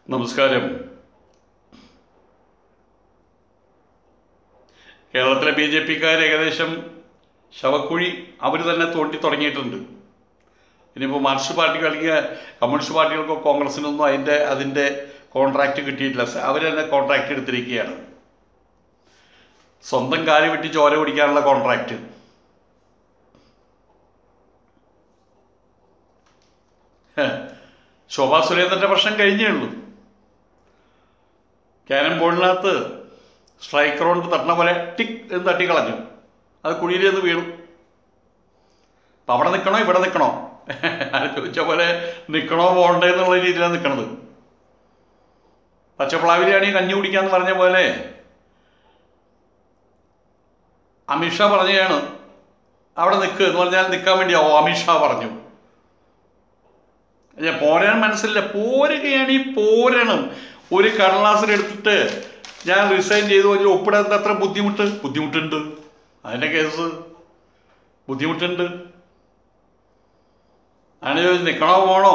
നമസ്കാരം കേരളത്തിലെ B J പിക്കാർ ഏകദേശം ശവക്കുഴി അവർ തന്നെ തോണ്ടി തുടങ്ങിയിട്ടുണ്ട് ഇനിയിപ്പോൾ മാർക്സിസ്റ്റ് പാർട്ടിക്ക് അല്ലെങ്കിൽ കമ്മ്യൂണിസ്റ്റ് പാർട്ടികൾക്കോ കോൺഗ്രസിനൊന്നും അതിൻ്റെ അതിൻ്റെ കോൺട്രാക്റ്റ് കിട്ടിയിട്ടില്ല അവർ തന്നെ കോൺട്രാക്റ്റ് എടുത്തിരിക്കുകയാണ് സ്വന്തം കാല് വെട്ടി ചോര കുടിക്കാനുള്ള കോൺട്രാക്റ്റ് ശോഭാ സുരേന്ദ്രൻ്റെ പ്രശ്നം കഴിഞ്ഞേ ഉള്ളൂ ക്യാരം ബോർഡിനകത്ത് സ്ട്രൈക്കർ കൊണ്ട് തട്ടണ പോലെ ടിക് എന്ന് തട്ടിക്കളഞ്ഞു അത് കുഴിയിൽ നിന്ന് വീണു അപ്പം അവിടെ നിൽക്കണോ ഇവിടെ നിൽക്കണോ അത് ചോദിച്ച പോലെ നിൽക്കണോ പോകണ്ടേ എന്നുള്ള രീതിയിലാണ് നിൽക്കണത് പച്ചപ്ലാവിലാണെങ്കിൽ കഞ്ഞി കുടിക്കാന്ന് പറഞ്ഞ പോലെ അമിത്ഷാ പറഞ്ഞതാണ് അവിടെ നിൽക്ക് എന്ന് പറഞ്ഞാൽ നിൽക്കാൻ വേണ്ടിയാ ഓ അമിത്ഷാ പറഞ്ഞു ഞാൻ പോരാൻ മനസ്സില്ല പോരുകയാണ് ഈ പോരണം ഒരു കടലാസിലെടുത്തിട്ട് ഞാൻ റിസൈൻ ചെയ്തു കഴിഞ്ഞാൽ ഒപ്പിടാൻ അത്ര ബുദ്ധിമുട്ട് ബുദ്ധിമുട്ടുണ്ട് അതിൻ്റെ കേസ് ബുദ്ധിമുട്ടുണ്ട് അങ്ങനെ ചോദിച്ചു നിൽക്കണോ പോണോ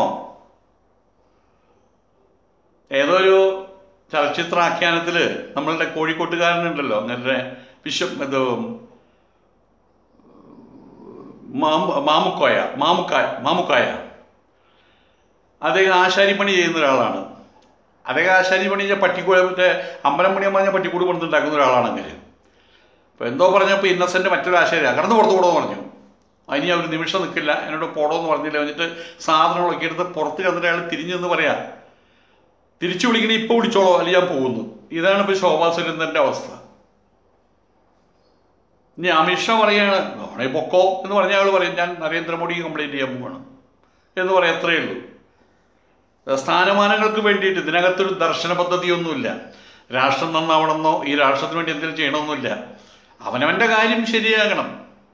ഏതോ ഒരു ചലച്ചിത്ര ആഖ്യാനത്തിൽ നമ്മളുടെ കോഴിക്കോട്ടുകാരനുണ്ടല്ലോ അങ്ങനെ വിശ്വ ഇത് മാമു മാമുക്കോയ മാമുക്കായ മാമുക്കായ അദ്ദേഹം ആശാരിപ്പണി ചെയ്യുന്ന ഒരാളാണ് അദ്ദേഹം ആശാരിപ്പണി ചെയ്ത പട്ടിക്കൂട് മറ്റേ അമ്പലം പണിയാൻ പറഞ്ഞ പട്ടിക്കൂട് കൊടുത്തുണ്ടാക്കുന്ന ഒരാളാണെങ്കിൽ അപ്പോൾ എന്തോ പറഞ്ഞപ്പോൾ ഇന്നസെൻ്റ് മറ്റൊരു ആശാരി അകർന്ന് പുറത്തു പോടോ പറഞ്ഞു അതിന് ഞാൻ ഒരു നിമിഷം നിൽക്കില്ല എന്നോട് പോടോ എന്ന് പറഞ്ഞില്ല എന്നിട്ട് സാധനങ്ങളൊക്കെ എടുത്ത് പുറത്ത് കിടന്നിട്ട് അയാൾ തിരിഞ്ഞു എന്ന് പറയാം തിരിച്ചു വിളിക്കണേ ഇപ്പോൾ വിളിച്ചോളോ അല്ലെങ്കിൽ ഞാൻ പോകുന്നു ഇതാണ് ഇപ്പോൾ ശോഭാ സുരേന്ദ്രൻ്റെ അവസ്ഥ ഇനി അമിത്ഷാ പറയാണ് നോണേ പൊക്കോ എന്ന് പറഞ്ഞ ആൾ പറയും ഞാൻ നരേന്ദ്രമോദി കംപ്ലൈൻറ്റ് ചെയ്യാൻ പോവാണ് എന്ന് പറയാം അത്രയേ ഉള്ളൂ സ്ഥാനമാനങ്ങൾക്ക് വേണ്ടിയിട്ട് ഇതിനകത്തൊരു ദർശന പദ്ധതിയൊന്നുമില്ല രാഷ്ട്രം നന്നാവണമെന്നോ ഈ രാഷ്ട്രത്തിന് വേണ്ടി എന്തെങ്കിലും ചെയ്യണമെന്നില്ല അവനവൻ്റെ കാര്യം ശരിയാകണം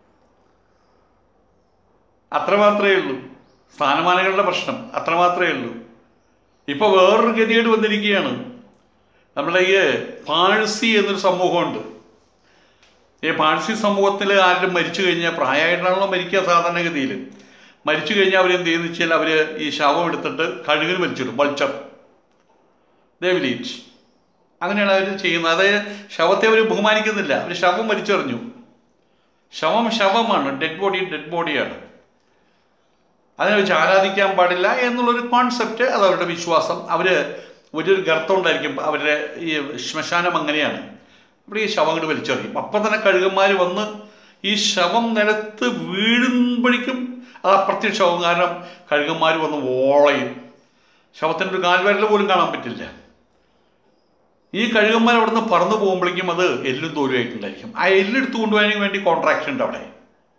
അത്ര മാത്രമേ ഉള്ളൂ സ്ഥാനമാനങ്ങളുടെ പ്രശ്നം അത്ര മാത്രമേ ഉള്ളൂ ഇപ്പോൾ വേറൊരു ഗതികേട് വന്നിരിക്കുകയാണ് നമ്മുടെ ഈ പാഴ്സി എന്നൊരു സമൂഹമുണ്ട് ഈ പാഴ്സി സമൂഹത്തിൽ ആരും മരിച്ചു കഴിഞ്ഞാൽ പ്രായമായിട്ടാണല്ലോ മരിക്കുക സാധാരണഗതിയിൽ മരിച്ചു കഴിഞ്ഞാൽ അവരെന്ത് ചെയ്യുന്നു വെച്ചാൽ അവർ ഈ ശവം എടുത്തിട്ട് കഴുകിന് വലിച്ചിടും വൾച്ചർ ദേവിലീറ്റ് അങ്ങനെയാണ് അവർ ചെയ്യുന്നത് അതായത് ശവത്തെ അവർ ബഹുമാനിക്കുന്നില്ല അവർ ശവം വലിച്ചെറിഞ്ഞു ശവം ശവമാണ് ഡെഡ് ബോഡി ഡെഡ് ബോഡിയാണ് അതിനെ വെച്ച് ആരാധിക്കാൻ പാടില്ല എന്നുള്ളൊരു കോൺസെപ്റ്റ് അത് അവരുടെ വിശ്വാസം അവർ വലിയൊരു ഗർത്തം ഉണ്ടായിരിക്കും അവരുടെ ഈ ശ്മശാനം അങ്ങനെയാണ് ഇവിടെ ഈ ശവം അങ്ങോട്ട് വലിച്ചെറിയും അപ്പം തന്നെ കഴുകന്മാർ വന്ന് ഈ ശവം നിലത്ത് വീഴുമ്പോഴേക്കും അത് അപ്രത്യക്ഷമാവും കാരണം കഴുകന്മാർ വന്ന് വോളയും ശവത്തിൻ്റെ ഒരു കാൽവരൽ പോലും കാണാൻ പറ്റില്ല ഈ കഴുകന്മാർ അവിടെ നിന്ന് പറന്നു പോകുമ്പോഴേക്കും അത് എല്ലും തോലുമായിട്ടുണ്ടായിരിക്കും ആ എല്ലെടുത്ത് കൊണ്ടുപോകാൻ വേണ്ടി കോൺട്രാക്ഷൻ ഉണ്ട് അവിടെ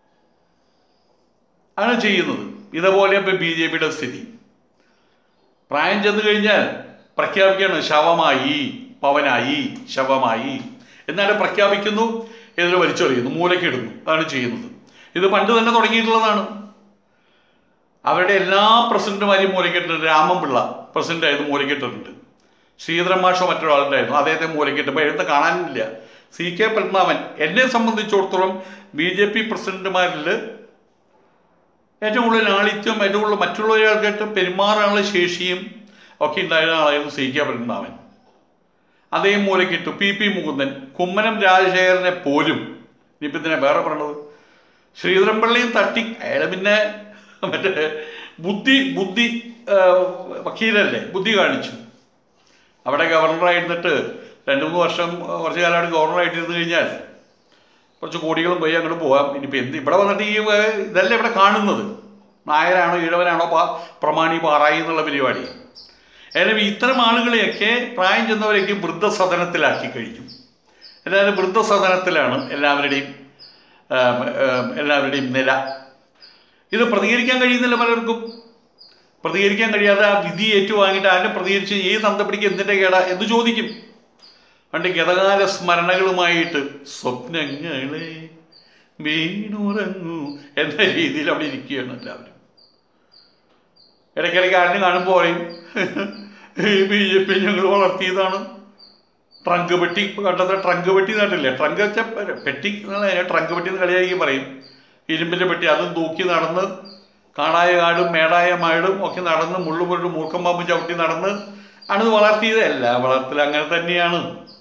ആണ് ചെയ്യുന്നത് ഇതുപോലെ ഇപ്പം ബി ജെ പിയുടെ സ്ഥിതി പ്രായം ചെന്ന് കഴിഞ്ഞാൽ പ്രഖ്യാപിക്കുകയാണ് ശവമായി പവനായി ശവമായി എന്നാലും പ്രഖ്യാപിക്കുന്നു എതിരെ വലിച്ചെറിയുന്നു മൂലക്കിടുന്നു അതാണ് ചെയ്യുന്നത് ഇത് പണ്ട് തന്നെ തുടങ്ങിയിട്ടുള്ളതാണ് അവരുടെ എല്ലാ പ്രസിഡന്റുമാരെയും മൂലക്കിട്ടിട്ടുണ്ട് രാമൻപിള്ള പ്രസിഡന്റ് ആയത് മൂലക്കിട്ടിട്ടുണ്ട് ശ്രീധരൻ മാഷോ മറ്റൊരാളുണ്ടായിരുന്നു അദ്ദേഹത്തെ മൂലക്കിട്ട് ഇപ്പോൾ എഴുത്ത് കാണാനില്ല സി കെ പത്മനാഭൻ എന്നെ സംബന്ധിച്ചിടത്തോളം ബി ജെ പി പ്രസിഡന്റുമാരിൽ ഏറ്റവും കൂടുതൽ ലാളിത്യം ഏറ്റവും കൂടുതൽ മറ്റുള്ളവരാൾക്കായിട്ട് പെരുമാറാനുള്ള ശേഷിയും ഒക്കെ ഉണ്ടായിരുന്ന ആളായിരുന്നു സി കെ പത്മനാഭൻ അദ്ദേഹം മൂലക്കിട്ടു പി പി മുകുന്ദൻ കുമ്മനം രാജശേഖരനെ പോലും ഇനിയിപ്പോൾ ഇതിനെ വേറെ പറഞ്ഞത് ശ്രീധരൻപിള്ളയും തട്ടി അയാൾ പിന്നെ മറ്റേ ബുദ്ധി ബുദ്ധി വക്കീലല്ലേ ബുദ്ധി കാണിച്ചു അവിടെ ഗവർണറായിരുന്നിട്ട് രണ്ട് മൂന്ന് വർഷം കുറച്ച് കാലമായിട്ട് ഗവർണറായിട്ടിരുന്ന് കഴിഞ്ഞാൽ കുറച്ച് കോടികളും പോയി അങ്ങോട്ട് പോകാം ഇനിയിപ്പോൾ എന്ത് ഇവിടെ വന്നിട്ട് ഈ ഇതല്ല ഇവിടെ കാണുന്നത് നായരാണോ ഈഴവനാണോ പാ പ്രമാണി പാറായി എന്നുള്ള പരിപാടി ഏതായാലും ഇത്തരം ആളുകളെയൊക്കെ പ്രായം ചെന്നവരെയൊക്കെ വൃദ്ധസദനത്തിലാക്കി കഴിഞ്ഞു എല്ലാവരും വൃദ്ധസദനത്തിലാണ് എല്ലാവരുടെയും എല്ലാവരുടെയും നില ഇത് പ്രതികരിക്കാൻ കഴിയുന്നില്ല പലർക്കും പ്രതികരിക്കാൻ കഴിയാതെ ആ വിധി ഏറ്റുവാങ്ങിയിട്ട് ആരും പ്രതികരിച്ച് ഏത് അന്തപ്പിടിക്ക് എന്തിൻ്റെ കേടാ എന്ന് ചോദിക്കും പണ്ട് ഗതകാല സ്മരണകളുമായിട്ട് സ്വപ്നങ്ങളെ വീണുറങ്ങൂ എന്ന രീതിയിൽ അവിടെ ഇരിക്കുകയാണ് എല്ലാവരും ഇടയ്ക്കിടയ്ക്ക് ആരും കാണുമ്പോൾ പറയും ഈ ബി ജെ പി ഞങ്ങൾ വളർത്തിയതാണ് ട്രങ്ക് പെട്ടി കണ്ടത് ട്രങ്ക് പെട്ടി നാട്ടില്ലേ ട്രങ്ക് വെച്ച പെട്ടി എന്നുള്ള ട്രങ്ക് പെട്ടി എന്ന് കളിയാക്കി പറയും ഇരുമ്പിൻ്റെ പെട്ടി അതും തൂക്കി നടന്ന് കാടായ കാടും മേടായ മാടും ഒക്കെ നടന്ന് മുള്ളുപുരട്ട് മൂർക്കം പാമ്പും ചവിട്ടി നടന്ന് ആണ് ഇത് വളർത്തിയത് എല്ലാ വളർത്തൽ അങ്ങനെ തന്നെയാണ്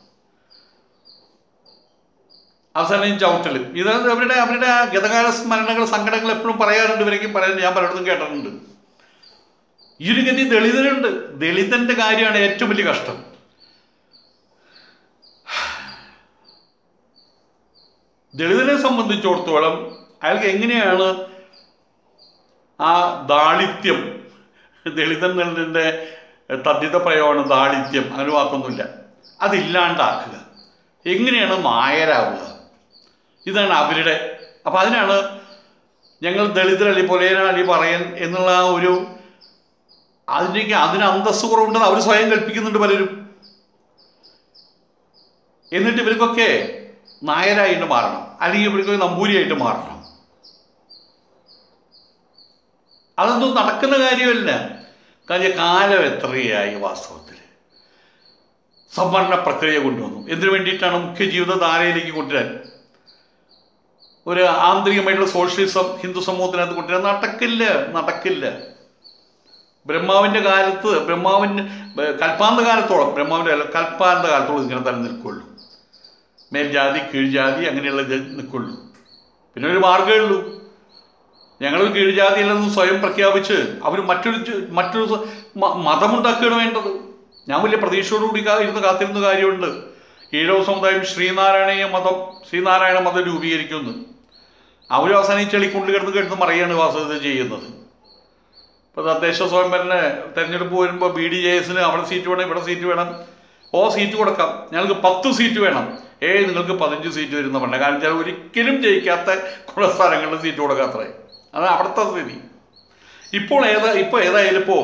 അവസാനം ചവിട്ടൽ ഇത് അവരുടെ അവരുടെ ആ ഗതകാല സ്മരണകൾ സങ്കടങ്ങൾ എപ്പോഴും പറയാറുണ്ട് ഇവരേക്കും പറയാറുണ്ട് ഞാൻ പലയിടത്തും കേട്ടിട്ടുണ്ട് ഈ ഒരു ഗതി ദളിതനുണ്ട് ദളിതന്റെ കാര്യമാണ് ഏറ്റവും വലിയ കഷ്ടം ദളിതനെ സംബന്ധിച്ചിടത്തോളം അയാൾക്ക് എങ്ങനെയാണ് ആ ദാളിത്യം ദളിതൻ എന്നതിൻ്റെ തദ്ധിത പ്രയോഗമാണ് ദാളിത്യം അങ്ങനെ വാക്കൊന്നുമില്ല അതില്ലാണ്ടാക്കുക എങ്ങനെയാണ് മായരാവുക ഇതാണ് അവരുടെ അപ്പം അതിനാണ് ഞങ്ങൾ ദളിതരളി പൊലേനാളി പറയൻ എന്നുള്ള ആ ഒരു അതിൻ്റെയൊക്കെ അതിന് അന്തസ് കുറവുണ്ടെന്ന് അവർ സ്വയം കൽപ്പിക്കുന്നുണ്ട് പലരും എന്നിട്ട് ഇവർക്കൊക്കെ നായരായിട്ട് മാറണം അല്ലെങ്കിൽ ഇവർക്കൊക്കെ നമ്പൂരിയായിട്ട് മാറണം അതൊന്നും നടക്കുന്ന കാര്യമല്ല കാര്യം കാലം എത്രയായി വാസ്തവത്തിൽ സംവരണ പ്രക്രിയ കൊണ്ടുവന്നു എന്തിനു വേണ്ടിയിട്ടാണ് മുഖ്യ ജീവിതധാരയിലേക്ക് കൊണ്ടുവരാൻ ഒരു ആന്തരികമായിട്ടുള്ള സോഷ്യലിസം ഹിന്ദു സമൂഹത്തിനകത്ത് കൊണ്ടുവരാൻ നടക്കില്ല നടക്കില്ല ബ്രഹ്മാവിൻ്റെ കാലത്ത് ബ്രഹ്മാവിൻ്റെ കൽപ്പാന്ത കാലത്തോളം ബ്രഹ്മാവിൻ്റെ അല്ല കൽപ്പാന്ത കാലത്തോളം ഇങ്ങനെ തന്നെ നിൽക്കുള്ളൂ മേൽജാതി കീഴ്ജാതി അങ്ങനെയുള്ള ഇത് നിൽക്കുള്ളൂ പിന്നെ ഒരു മാർഗ്ഗമേ ഉള്ളൂ ഞങ്ങൾ കീഴ്ജാതിയില്ലെന്ന് സ്വയം പ്രഖ്യാപിച്ച് അവർ മറ്റൊരു ചു- മറ്റൊരു സ- മ- മതമുണ്ടാക്കുകയാണ് വേണ്ടത് ഞാൻ വലിയ പ്രതീക്ഷയോടുകൂടി കാ- ഇരുന്ന് കാത്തിരുന്ന കാര്യമുണ്ട് ഈഴവ സമുദായം ശ്രീനാരായണീയ മതം ശ്രീനാരായണ മതം രൂപീകരിക്കുന്നു അവരും അവസാനം ഈ ചെളിക്കുള്ളിൽ കിടന്ന് കിടന്ന് മറിയാണ് വാസ്തവത ചെയ്യുന്നത് ഇപ്പോൾ തദ്ദേശ സ്വയംഭരണ തെരഞ്ഞെടുപ്പ് വരുമ്പോൾ ബി ഡി ജെ എസിന് അവിടെ സീറ്റ് വേണം ഇവിടെ സീറ്റ് വേണം ഓ സീറ്റ് കൊടുക്കാം ഞങ്ങൾക്ക് പത്ത് സീറ്റ് വേണം ഏയ് നിങ്ങൾക്ക് പതിനഞ്ച് സീറ്റ് വരുന്ന വേണ്ട കാരണം വെച്ചാൽ ഒരിക്കലും ജയിക്കാത്ത കുറെ സ്ഥലങ്ങളിൽ സീറ്റ് കൊടുക്കാത്രേ അത് അവിടുത്തെ സ്ഥിതി ഇപ്പോൾ ഏതാ ഇപ്പോൾ ഏതായാലും ഇപ്പോൾ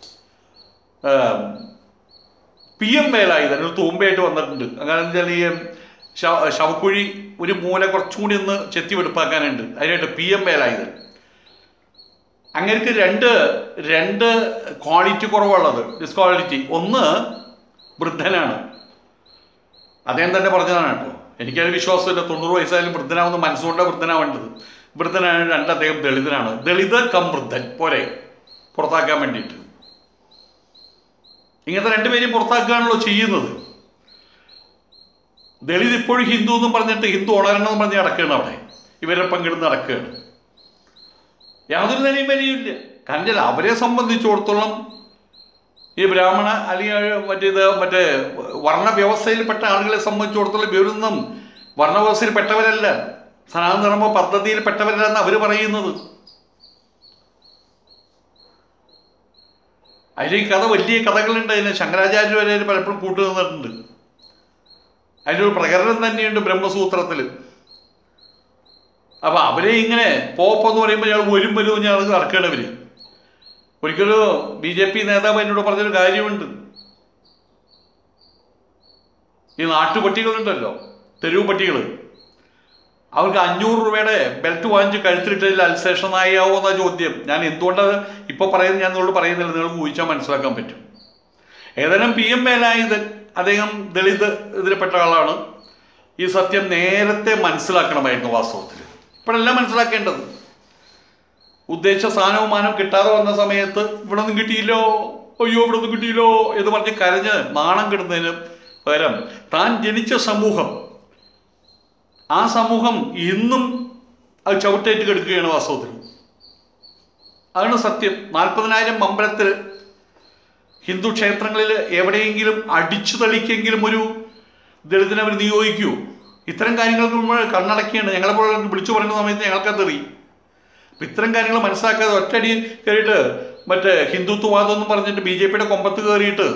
പി എം വേലായുധൻ ഒരു തൂമ്പയായിട്ട് വന്നിട്ടുണ്ട് അങ്ങനെ വെച്ചാൽ ഈ ശവ- ശവക്കുഴി ഒരു മൂല കുറച്ചും കൂടി ഒന്ന് ചെത്തി വെടുപ്പാക്കാനുണ്ട് അതിനായിട്ട് പി എം വേലായുധൻ അങ്ങനെക്ക് രണ്ട് രണ്ട് ക്വാളിറ്റി കുറവുള്ളത് ഡിസ്ക്വാളിറ്റി ഒന്ന് വൃദ്ധനാണ് അദ്ദേഹം തന്നെ പറഞ്ഞതാണ് കേട്ടോ എനിക്കത് വിശ്വാസമില്ല തൊണ്ണൂറ് വയസ്സായാലും വൃദ്ധനാവുന്ന മനസ്സുകൊണ്ടാണ് വൃദ്ധനാവേണ്ടത് വൃദ്ധനാണ് രണ്ട് അദ്ദേഹം ദളിതനാണ് ദളിത് കം വൃദ്ധൻ പോരെ പുറത്താക്കാൻ വേണ്ടിയിട്ട് ഇങ്ങനത്തെ രണ്ടുപേരെയും പുറത്താക്കുകയാണല്ലോ ചെയ്യുന്നത് ദളിത് ഇപ്പോഴും ഹിന്ദു എന്നും പറഞ്ഞിട്ട് ഹിന്ദു ഉണരണം എന്ന് പറഞ്ഞ് നടക്കുകയാണ് അവിടെ ഇവരെ പങ്കിടുന്ന് നടക്കുകയാണ് യാതൊരു നിലയും വിലയില്ല കാരണം വെച്ചാൽ അവരെ സംബന്ധിച്ചിടത്തോളം ഈ ബ്രാഹ്മണ അല്ലെങ്കിൽ മറ്റേത് മറ്റേ വർണ്ണവ്യവസ്ഥയിൽപ്പെട്ട ആളുകളെ സംബന്ധിച്ചിടത്തോളം ഇവരൊന്നും വർണ്ണവ്യവസ്ഥയിൽപ്പെട്ടവരല്ല സനാതനധർമ്മ പദ്ധതിയിൽപ്പെട്ടവരല്ലെന്ന് അവർ പറയുന്നത് അതിൽ ഈ കഥ വലിയ കഥകളുണ്ട് അതിന് ശങ്കരാചാര്യ വരെ അതിന് പലപ്പോഴും കൂട്ടു നിന്നിട്ടുണ്ട് അതിലൊരു പ്രകരണം തന്നെയുണ്ട് ബ്രഹ്മസൂത്രത്തിൽ അപ്പൊ അവരെ ഇങ്ങനെ പോപ്പ് എന്ന് പറയുമ്പോൾ ഞങ്ങൾ വരും വരും ഞങ്ങൾ നടക്കുകയാണ് ഇവര് ഒരിക്കലും ബി ജെ പി നേതാവ് എന്നോട് പറഞ്ഞൊരു കാര്യമുണ്ട് ഈ നാട്ടുപട്ടികളുണ്ടല്ലോ തെരുവ് പട്ടികൾ അവർക്ക് അഞ്ഞൂറ് രൂപയുടെ ബെൽറ്റ് വാങ്ങിച്ച് കഴുത്തിലിട്ടതിൽ അൽസേഷൻ ആയാവോ എന്ന ചോദ്യം ഞാൻ എന്തുകൊണ്ടത് ഇപ്പോൾ പറയുന്നത് ഞാൻ നിങ്ങളോട് പറയുന്നില്ല നിങ്ങൾക്ക് ഊഹിച്ചാൽ മനസ്സിലാക്കാൻ പറ്റും ഏതായാലും പി എം വേലായുധൻ അദ്ദേഹം ദളിത് ഇതിൽപ്പെട്ട ആളാണ് ഈ സത്യം നേരത്തെ മനസ്സിലാക്കണമായിരുന്നു വാസ്തവത്തിൽ ഇപ്പോഴെല്ലാം മനസ്സിലാക്കേണ്ടത് ഉദ്ദേശിച്ച സ്ഥാനവും മാനവും കിട്ടാതെ വന്ന സമയത്ത് ഇവിടെ ഒന്നും കിട്ടിയില്ലോ അയ്യോ ഇവിടെ ഒന്നും കിട്ടിയില്ലോ എന്ന് പറഞ്ഞ് കരഞ്ഞ് നാണം കിടുന്നതിന് പകരം താൻ ജനിച്ച സമൂഹം ആ സമൂഹം ഇന്നും അത് ചവിട്ടേറ്റ് കിടക്കുകയാണ് വാസ്തവത്തിൽ അതാണ് സത്യം നാൽപ്പതിനായിരം അമ്പലത്തിൽ ഹിന്ദു ക്ഷേത്രങ്ങളിൽ എവിടെയെങ്കിലും അടിച്ചു തളിക്കെങ്കിലും ഒരു ദളിതനെ അവർ നിയോഗിക്കൂ ഇത്തരം കാര്യങ്ങൾക്ക് നമ്മൾ കണ്ണടക്കിയാണ് ഞങ്ങളെ പോലെ വിളിച്ചു പറയുന്ന സമയത്ത് ഞങ്ങൾക്കത് അറിയും അപ്പം ഇത്തരം കാര്യങ്ങൾ മനസ്സിലാക്കാതെ ഒറ്റയടി കയറിയിട്ട് മറ്റേ ഹിന്ദുത്വവാദം എന്ന് പറഞ്ഞിട്ട് ബി ജെ പിയുടെ കൊമ്പത്ത് കയറിയിട്ട്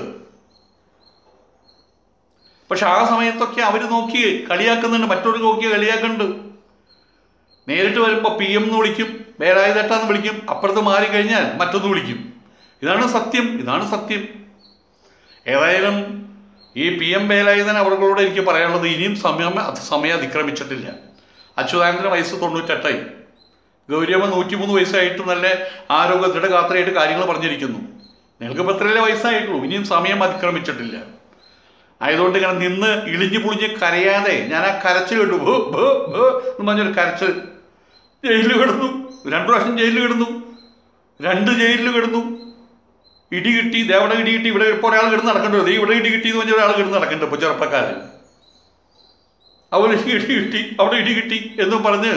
പക്ഷെ ആ സമയത്തൊക്കെ അവർ നോക്കി കളിയാക്കുന്നുണ്ട് മറ്റൊരു നോക്കി കളിയാക്കുന്നുണ്ട് നേരിട്ട് വരുമ്പോൾ പി എം എന്ന് വിളിക്കും വേലായുധേട്ടാന്ന് വിളിക്കും അപ്പുറത്ത് മാറിക്കഴിഞ്ഞാൽ മറ്റൊന്ന് വിളിക്കും ഇതാണ് സത്യം ഇതാണ് സത്യം ഏതായാലും ഈ പി എം വേലായുധൻ അവർകളോട് എനിക്ക് പറയാനുള്ളത് ഇനിയും സമയം അത് സമയം അതിക്രമിച്ചിട്ടില്ല അച്യുതാനന്ദന് വയസ്സ് തൊണ്ണൂറ്റെട്ടായി ഗൗരിയമ്മ നൂറ്റിമൂന്ന് വയസ്സായിട്ട് നല്ല ആരോഗ്യ ദൃഢഗാത്രയായിട്ട് കാര്യങ്ങൾ പറഞ്ഞിരിക്കുന്നു നിങ്ങൾക്കിപ്പോൾ എത്രയല്ലേ വയസ്സായിട്ടുള്ളൂ ഇനിയും സമയം അതിക്രമിച്ചിട്ടില്ല ആയതുകൊണ്ട് ഇങ്ങനെ നിന്ന് ഇളിഞ്ഞു പുളിഞ്ഞ് കരയാതെ ഞാൻ ആ കരച്ചിൽ കേട്ടു ഭൂ ഭൂ ഭൂ എന്ന് പറഞ്ഞൊരു കരച്ചിൽ ജയിലിൽ കിടന്നു രണ്ടു പ്രാവശ്യം ജയിലിൽ കിടന്നു രണ്ട് ജയിലിൽ കിടന്നു ഇടി കിട്ടി ഇത് എവിടെ ഇടി കിട്ടി ഇവിടെ ഇപ്പോൾ ഒരാൾ കിടന്ന് നടക്കേണ്ടത് ദേ ഇവിടെ ഇടി കിട്ടി എന്ന് പറഞ്ഞ ഒരാൾ കിടന്ന് നടക്കുന്നുണ്ട് ഇപ്പോൾ ചെറുപ്പക്കാരൻ അവിടെ ഇടി കിട്ടി അവിടെ ഇടി കിട്ടി എന്നും പറഞ്ഞ്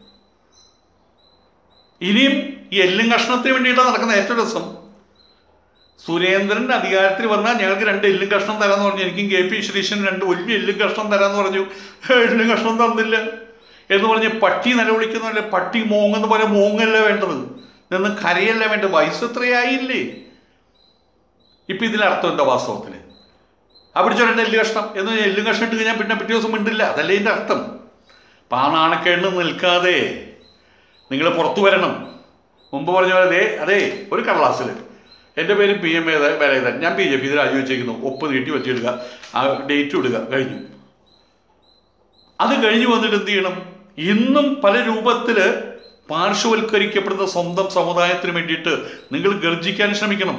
ഇനിയും ഈ എല്ലും കഷ്ണത്തിന് വേണ്ടിയിട്ടാണ് നടക്കുന്ന ഏറ്റവും രസം സുരേന്ദ്രൻ അധികാരത്തിൽ വന്നാൽ ഞങ്ങൾക്ക് രണ്ട് എല്ലും കഷ്ണം തരാന്ന് പറഞ്ഞു എനിക്കും കെ പി ശ്രീശൻ രണ്ട് വലിയ എല്ലും കഷ്ണം തരാന്ന് പറഞ്ഞു എല്ലും കഷ്ണം തന്നില്ല എന്ന് പറഞ്ഞ് പട്ടി നിലവിളിക്കുന്നതല്ലേ പട്ടി മോങ്ങുന്ന പോലെ മോങ്ങല്ല വേണ്ടത് നിന്ന് കരയല്ല വേണ്ടത് വയസ്സ് എത്രയായില്ലേ ഇപ്പൊ ഇതിലർത്ഥം എന്താ വാസ്തവത്തിൽ ആ പിടിച്ചോ രണ്ട് എല്ല് കഷ്ണം എന്ന് പറഞ്ഞാൽ എല്ലും കഷ്ണം ഇട്ട് കഴിഞ്ഞാൽ പിന്നെ പിറ്റേ ദിവസം മിണ്ടില്ല അതല്ലേ ഇതിൻ്റെ അർത്ഥം അപ്പം ആ നാണക്കേണ്ട് നിൽക്കാതെ നിങ്ങൾ പുറത്തു വരണം മുമ്പ് പറഞ്ഞ പോലെ ദേ അതെ ഒരു കടലാസിൽ എൻ്റെ പേര് പി എം എ വേലായുധൻ ഞാൻ ബി ജെ പി രാജിവെച്ചേക്കുന്നു ഒപ്പ് നീട്ടി വെച്ചിടുക ആ ഡേറ്റ് ഇടുക കഴിഞ്ഞു അത് കഴിഞ്ഞ് വന്നിട്ട് എന്ത് ചെയ്യണം ഇന്നും പല രൂപത്തിൽ പാർശ്വവൽക്കരിക്കപ്പെടുന്ന സ്വന്തം സമുദായത്തിന് വേണ്ടിയിട്ട് നിങ്ങൾ ഗർജിക്കാൻ ശ്രമിക്കണം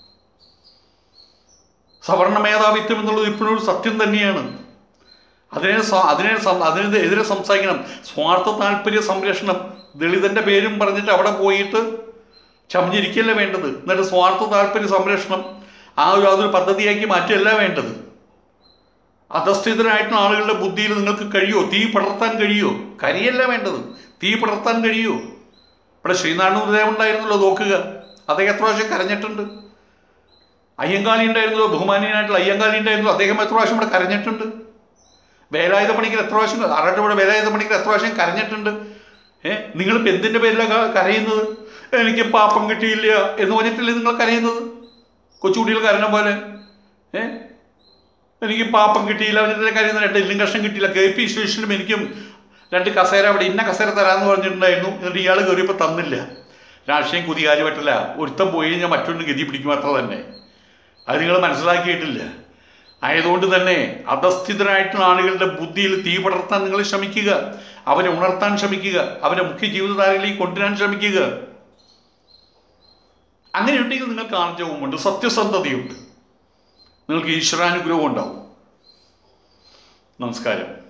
സവർണ മേധാവിത്വം എന്നുള്ളത് ഇപ്പോഴും ഒരു സത്യം തന്നെയാണ് അതിനെ സ- അതിനെ സം- അതിനെതിരെ സംസാരിക്കണം സ്വാർത്ഥ താല്പര്യ സംരക്ഷണം ദളിതന്റെ പേരും പറഞ്ഞിട്ട് അവിടെ പോയിട്ട് ചമഞ്ഞിരിക്കല്ല വേണ്ടത് എന്നിട്ട് സ്വാർത്ഥ താല്പര്യ സംരക്ഷണം ആ ഒരു അതൊരു പദ്ധതിയാക്കി മാറ്റുകയല്ല വേണ്ടത് അധസ്ഥിതരായിട്ടുള്ള ആളുകളുടെ ബുദ്ധിയിൽ നിങ്ങൾക്ക് കഴിയോ തീ പടർത്താൻ കഴിയോ കരിയല്ല വേണ്ടത് തീ പടർത്താൻ കഴിയോ ഇവിടെ ശ്രീനാരായണ ഗുരുദേവൻ ഉണ്ടായിരുന്നല്ലോ നോക്കുക അദ്ദേഹം എത്ര പ്രാവശ്യം കരഞ്ഞിട്ടുണ്ട് അയ്യങ്കാളി ഉണ്ടായിരുന്നല്ലോ ബഹുമാനീയനായിട്ടുള്ള അയ്യങ്കാളി ഉണ്ടായിരുന്നു അദ്ദേഹം എത്ര പ്രാവശ്യം ഇവിടെ കരഞ്ഞിട്ടുണ്ട് വേലായുധ പണിക്കർ എത്ര പ്രാവശ്യം ആറാട്ടുപുഴ വേലായുധ പണിക്കർ എത്ര പ്രാവശ്യം കരഞ്ഞിട്ടുണ്ട് ഏ നിങ്ങളിപ്പോൾ എന്തിൻ്റെ പേരിലാണ് ക- കരയുന്നത് എനിക്ക് പാപ്പം കിട്ടിയില്ല എന്ന് പറഞ്ഞിട്ടല്ലേ നിങ്ങൾ കരയുന്നത് കൊച്ചുകുട്ടികൾ കരഞ്ഞ പോലെ ഏ എനിക്ക് പാപ്പം കിട്ടിയില്ല എന്നിട്ട് കരയുന്ന രണ്ട് എല്ലും കഷ്ണം കിട്ടിയില്ല കെ പി ശ്രീകൃഷ്ണനും എനിക്കും രണ്ട് കസേര അവിടെ ഇന്ന കസേര തരാമെന്ന് പറഞ്ഞിട്ടുണ്ടായിരുന്നു എന്നിട്ട് ഇയാൾ കയറിയപ്പോൾ തന്നില്ല രാഷ്ട്രീയം കുതി കാര്യമായിട്ടില്ല ഒരുത്തം പോയി കഴിഞ്ഞാൽ മറ്റൊന്ന് ഗതി പിടിക്കും അത്ര തന്നെ അത് നിങ്ങൾ മനസ്സിലാക്കിയിട്ടില്ല ആയതുകൊണ്ട് തന്നെ അധസ്ഥിതരായിട്ടുള്ള ആളുകളുടെ ബുദ്ധിയിൽ തീ പടർത്താൻ നിങ്ങൾ ശ്രമിക്കുക അവരെ ഉണർത്താൻ ശ്രമിക്കുക അവരെ മുഖ്യ ജീവിതധാരയിലേക്ക് കൊണ്ടുവരാൻ ശ്രമിക്കുക അങ്ങനെയുണ്ടെങ്കിൽ നിങ്ങൾക്ക് ആർജവുമുണ്ട് സത്യസന്ധതയുണ്ട് നിങ്ങൾക്ക് ഈശ്വരാനുഗ്രഹവും ഉണ്ടാവും നമസ്കാരം